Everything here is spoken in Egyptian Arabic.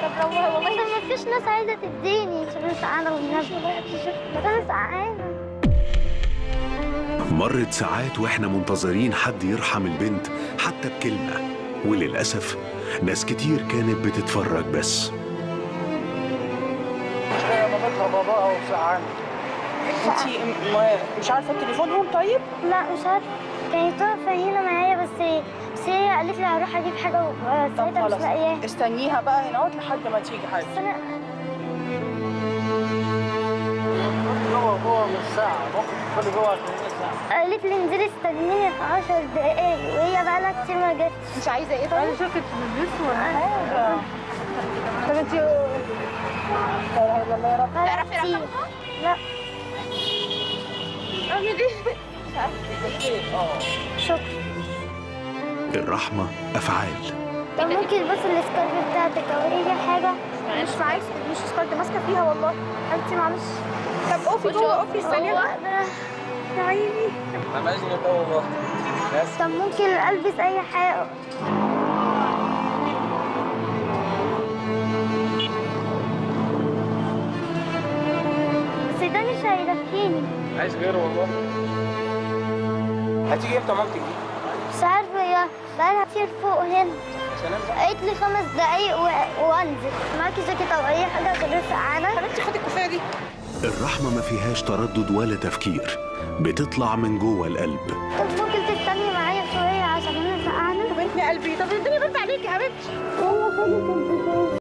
طب لو والله طب ما فيش ناس عايزه تديني عشان انا سقعانه والنبي بس انا سقعانه مرت ساعات واحنا منتظرين حد يرحم البنت حتى بكلمة وللأسف ناس كتير كانت بتتفرج بس مامتها باباها وسعانة انت مش عارفه تليفونهم طيب لا مش عارفه كانت واقفه هنا معايا بس بس هي قالت لي هروح اجيب حاجه طب وساعتها مش خلاص لاقياها استنيها بقى هنا اهوت لحد ما تيجي حاجه بس انا جوه جوه من ساعة ممكن تدخلي جوه هتلاقيها ساعة قالت لي انزلي استنيني في 10 دقايق وهي بقى لها كتير ما جاتش مش عايزه ايه طيب شفت بتلبس ولا حاجه طب انت لا اله الا الله يا رب تعرفي رقمها؟ لا اعمل ايه شكرا الرحمة أفعال طب ممكن بس السكارف بتاعتك او اي حاجه مش معايا مش سكارت ماسكه فيها والله انت معلش طب قفي جوه قفي ثانيه هو بقى. ده. يا عيني أنا عايز جوه والله طب ممكن البس اي حاجه بس ده مش هيدفيني عايز غيره والله هتيجي امتى مامتك دي؟ مش عارفه هي بقالها كتير فوق هنا سلام قالت لي خمس دقايق و... وانزل معاكي جاكيت او اي حاجه عشان انا سقعانه حبيبتي خدي الكوفيه دي الرحمة ما فيهاش تردد ولا تفكير بتطلع من جوه القلب طب ممكن تستني معايا شويه عشان انا سقعانه طب انت قلبي طب الدنيا برد عليكي يا حبيبتي يلا خدي